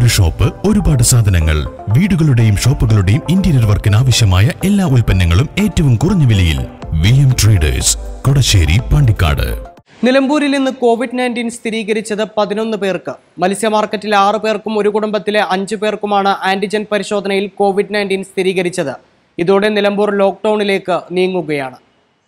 ഒരു ഷോപ്പ് ഒരുപാട് സാധനങ്ങൾ വീടുകളുടെയും ഷോപ്പുകളുടെയും ഇന്റീരിയർ വർക്കിന് ആവശ്യമായ എല്ലാ ഉൽപ്പന്നങ്ങളും ഏറ്റവും കുറഞ്ഞ വിലയിൽ V M traders Kodasseri Pandikkad നിലമ്പൂരിൽ ഇന്ന് കോവിഡ് നയൻറ്റീൻ സ്ഥിരീകരിച്ചത് പതിനൊന്ന് പേർക്ക് മത്സ്യ മാർക്കറ്റിലെ ആറ് പേർക്കും ഒരു കുടുംബത്തിലെ അഞ്ചു പേർക്കുമാണ് ആന്റിജൻ പരിശോധനയിൽ കോവിഡ് നയൻറ്റീൻ സ്ഥിരീകരിച്ചത് ഇതോടെ നിലമ്പൂർ ലോക്ക്ഡൌണിലേക്ക് നീങ്ങുകയാണ്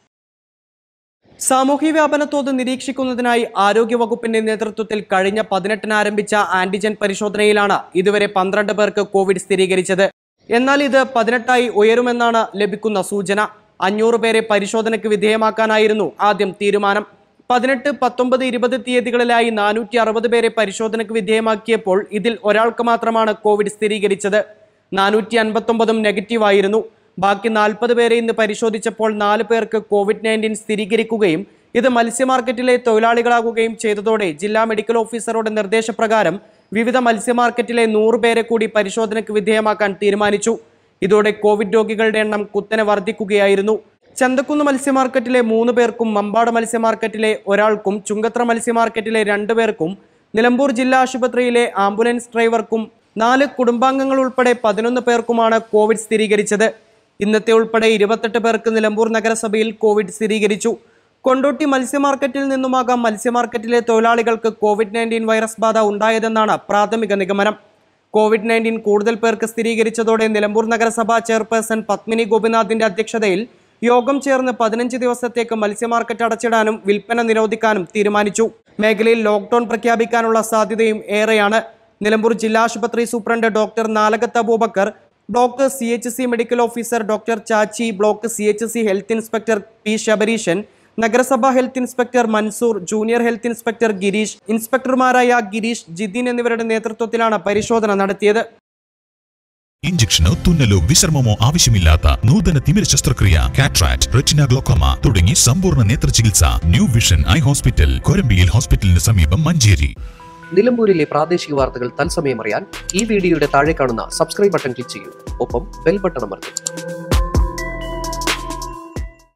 സാമൂഹ്യ വ്യാപന തോത് നിരീക്ഷിക്കുന്നതിനായി ആരോഗ്യവകുപ്പിന്റെ നേതൃത്വത്തിൽ കഴിഞ്ഞ പതിനെട്ടിന് ആരംഭിച്ച ആന്റിജൻ പരിശോധനയിലാണ് ഇതുവരെ പന്ത്രണ്ട് പേർക്ക് കോവിഡ് സ്ഥിരീകരിച്ചത് എന്നാൽ ഇത് പതിനെട്ടായി ഉയരുമെന്നാണ് ലഭിക്കുന്ന സൂചന അഞ്ഞൂറ് പേരെ പരിശോധനയ്ക്ക് വിധേയമാക്കാനായിരുന്നു ആദ്യം തീരുമാനം പതിനെട്ട് പത്തൊമ്പത് ഇരുപത് തീയതികളിലായി നാനൂറ്റി അറുപത് പേരെ പരിശോധനയ്ക്ക് വിധേയമാക്കിയപ്പോൾ ഇതിൽ ഒരാൾക്ക് മാത്രമാണ് കോവിഡ് സ്ഥിരീകരിച്ചത് നാനൂറ്റി അൻപത്തൊമ്പതും നെഗറ്റീവായിരുന്നു ബാക്കി നാൽപ്പത് പേരെ ഇന്ന് പരിശോധിച്ചപ്പോൾ നാല് പേർക്ക് കോവിഡ് നയൻറ്റീൻ സ്ഥിരീകരിക്കുകയും ഇത് മത്സ്യമാർക്കറ്റിലെ തൊഴിലാളികളാകുകയും ചെയ്തതോടെ ജില്ലാ മെഡിക്കൽ ഓഫീസറുടെ നിർദ്ദേശപ്രകാരം വിവിധ മത്സ്യമാർക്കറ്റിലെ നൂറ് പേരെ കൂടി പരിശോധനയ്ക്ക് വിധേയമാക്കാൻ തീരുമാനിച്ചു ഇതോടെ കോവിഡ് രോഗികളുടെ എണ്ണം കുത്തനെ വർദ്ധിക്കുകയായിരുന്നു ചന്തക്കുന്ന് മത്സ്യമാർക്കറ്റിലെ മൂന്ന് പേർക്കും മമ്പാട് മത്സ്യമാർക്കറ്റിലെ ഒരാൾക്കും ചുങ്കത്ര മത്സ്യമാർക്കറ്റിലെ രണ്ടു പേർക്കും നിലമ്പൂർ ജില്ലാ ആശുപത്രിയിലെ ആംബുലൻസ് ഡ്രൈവർക്കും നാല് കുടുംബാംഗങ്ങൾ ഉൾപ്പെടെ പതിനൊന്ന് പേർക്കുമാണ് കോവിഡ് സ്ഥിരീകരിച്ചത് ഇന്നത്തെ ഉൾപ്പെടെ ഇരുപത്തെട്ട് പേർക്ക് നിലമ്പൂർ നഗരസഭയിൽ കോവിഡ് സ്ഥിരീകരിച്ചു കൊണ്ടോട്ടി മത്സ്യമാർക്കറ്റിൽ നിന്നുമാകാം മത്സ്യമാർക്കറ്റിലെ തൊഴിലാളികൾക്ക് കോവിഡ് നയൻറ്റീൻ വൈറസ് ബാധ ഉണ്ടായതെന്നാണ് പ്രാഥമിക നിഗമനം കോവിഡ് നയൻറ്റീൻ കൂടുതൽ പേർക്ക് സ്ഥിരീകരിച്ചതോടെ നിലമ്പൂർ നഗരസഭാ ചെയർപേഴ്സൺ പത്മിനി ഗോപിനാഥിന്റെ അധ്യക്ഷതയിൽ യോഗം ചേർന്ന് പതിനഞ്ച് ദിവസത്തേക്ക് മത്സ്യമാർക്കറ്റ് അടച്ചിടാനും വിൽപ്പന നിരോധിക്കാനും തീരുമാനിച്ചു മേഖലയിൽ ലോക്ക്ഡൌൺ പ്രഖ്യാപിക്കാനുള്ള സാധ്യതയും ഏറെയാണ് നിലമ്പൂർ ജില്ലാ ആശുപത്രി superintendent doctor Nalakath Aboobacker block C H C medical officer doctor Chachi block C H C health inspector P Sabareesan നഗരസഭാ health inspector Mansoor junior health inspector Girish ഇൻസ്പെക്ടർമാരായ ഗിരീഷ് ജിതിൻ എന്നിവരുടെ നേതൃത്വത്തിലാണ് പരിശോധന നടത്തിയത് ഇഞ്ചക്ഷനോ തുന്നലോ വിശ്രമമോ ആവശ്യമില്ലാത്ത നൂതന തിമിര ശസ്ത്രക്രിയ കാട്രാക്ട് റെറ്റിന ഗ്ലോക്കോമ തുടങ്ങി സമ്പൂർണ്ണ നേത്ര ചികിത്സ ന്യൂ വിഷൻ ഐ ഹോസ്പിറ്റൽ കൊരമ്പിയിൽ ഹോസ്പിറ്റലിന് സമീപം മഞ്ചേരി നിലമ്പൂരിലെ പ്രാദേശിക വാർത്തകൾ തത്സമയം അറിയാൻ ഈ വീഡിയോയുടെ താഴെ കാണുന്ന സബ്സ്ക്രൈബ് ബട്ടൺ ക്ലിക്ക് ചെയ്യൂ ഒപ്പം ബെൽ ബട്ടൺ അമർത്തും